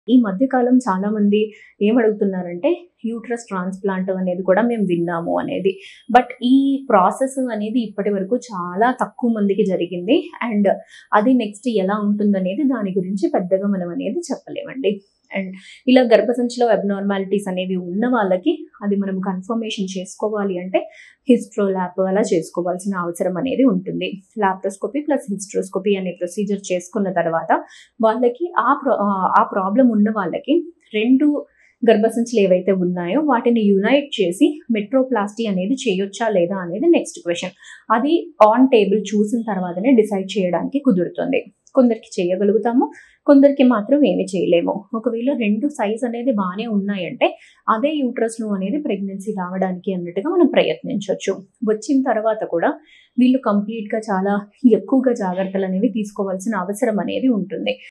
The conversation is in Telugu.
ఈ మధ్య కాలం చాలామంది ఏమడుగుతున్నారంటే యూట్రస్ ట్రాన్స్‌ప్లాంట్ అనేది కూడా మేము విన్నాము అనేది. బట్ ఈ ప్రాసెస్ అనేది ఇప్పటి వరకు చాలా తక్కువ మందికి జరిగింది. అండ్ అది నెక్స్ట్ ఎలా ఉంటుందనేది దాని గురించి పెద్దగా మనం అనేది చెప్పలేమండి. అండ్ ఇలా గర్భసంచిలో అబ్నార్మాలిటీస్ అనేవి ఉన్న వాళ్ళకి అది మనం కన్ఫర్మేషన్ చేసుకోవాలి అంటే హిస్ట్రో ల్యాబ్ అలా చేసుకోవాల్సిన అవసరం అనేది ఉంటుంది. లాప్రోస్కోపీ ప్లస్ హిస్ట్రోస్కోపీ అనే ప్రొసీజర్ చేసుకున్న తర్వాత వాళ్ళకి ఆ ప్రా ఆహ్, ఆ ప్రాబ్లమ్ ఉన్న వాళ్ళకి 2 గర్భసంచులు ఏవైతే ఉన్నాయో వాటిని యునైట్ చేసి మెట్రోప్లాస్టీ అనేది చేయొచ్చా లేదా అనేది నెక్స్ట్ క్వెషన్. అది ఆన్ టేబుల్ చూసిన తర్వాతనే డిసైడ్ చేయడానికి కుదురుతుంది. కొందరికి చేయగలుగుతాము. కొందరికి మాత్రం ఏమి చేయలేము. ఒకవేళ 2 సైజ్ అనేది బానే ఉన్నాయంటే అదే యూట్రస్‌లో అనేది ప్రెగ్నెన్సీ రావడానికి అన్నట్టుగా మనం ప్రయత్నించొచ్చు. వచ్చిన తర్వాత కూడా వీళ్ళు కంప్లీట్‌గా చాలా ఎక్కువగా జాగ్రత్తలనేవి తీసుకోవాల్సిన అవసరం అనేది ఉంటుంది.